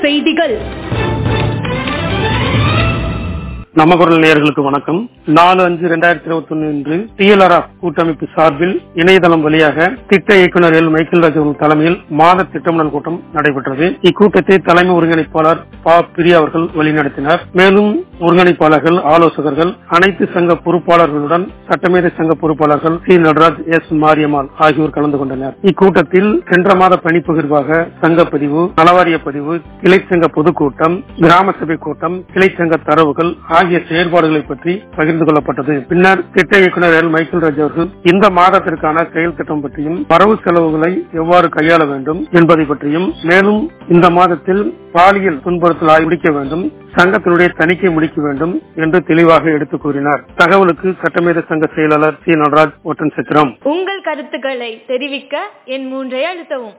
செய்திகள் நம்ம குரல் நேயர்களுக்கு வணக்கம் நாலு அஞ்சு ரெண்டாயிரத்தி இருபத்தி ஒன்னு இன்று டிஎல்ஆர்எஃப் கூட்டமைப்பு சார்பில் இணையதளம் வழியாக திட்ட இயக்குநர் எல் மைக்கேல் ராஜ் அவர்கள் தலைமையில் மாத திட்டமிடல் கூட்டம் நடைபெற்றது இக்கூட்டத்தை தலைமை ஒருங்கிணைப்பாளர் பா பிரியா அவர்கள் வழிநடத்தினார் மேலும் ஒருங்கிணைப்பாளர்கள் ஆலோசகர்கள் அனைத்து சங்க பொறுப்பாளர்களுடன் சட்டமேதை சங்க பொறுப்பாளர்கள் சி நடராஜ் எஸ் மாரியம்மாள் ஆகியோர் கலந்து கொண்டனர் இக்கூட்டத்தில் சென்ற மாத பணிப்பகிர்வாக சங்க பதிவு நலவாரிய பதிவு கிளை சங்க பொதுக்கூட்டம் கிராம சபை கூட்டம் கிளை சங்க தரவுகள் ஆகிய செயல்பாடுகளை பற்றி பகிர்ந்து கொள்ளப்பட்டது பின்னர் திட்ட இயக்குநர் எல் மைக்கேல் ராஜ் அவர்கள் இந்த மாதத்திற்கான செயல் திட்டம் பற்றியும் வரவு செலவுகளை எவ்வாறு கையாள வேண்டும் என்பதை பற்றியும் மேலும் இந்த மாதத்தில் பாலியல் துன்புறுத்தல் ஆய்வு முடிக்க வேண்டும் சங்கத்தினுடைய தணிக்கை முடிக்க வேண்டும் என்று தெளிவாக எடுத்துக் கூறினார் தகவலுக்கு சட்டமேத சங்க செயலாளர் சி நடராஜ் ஒட்டன் சத்திரம் உங்கள் கருத்துக்களை தெரிவிக்க என் மூன்றை அழுத்தவும்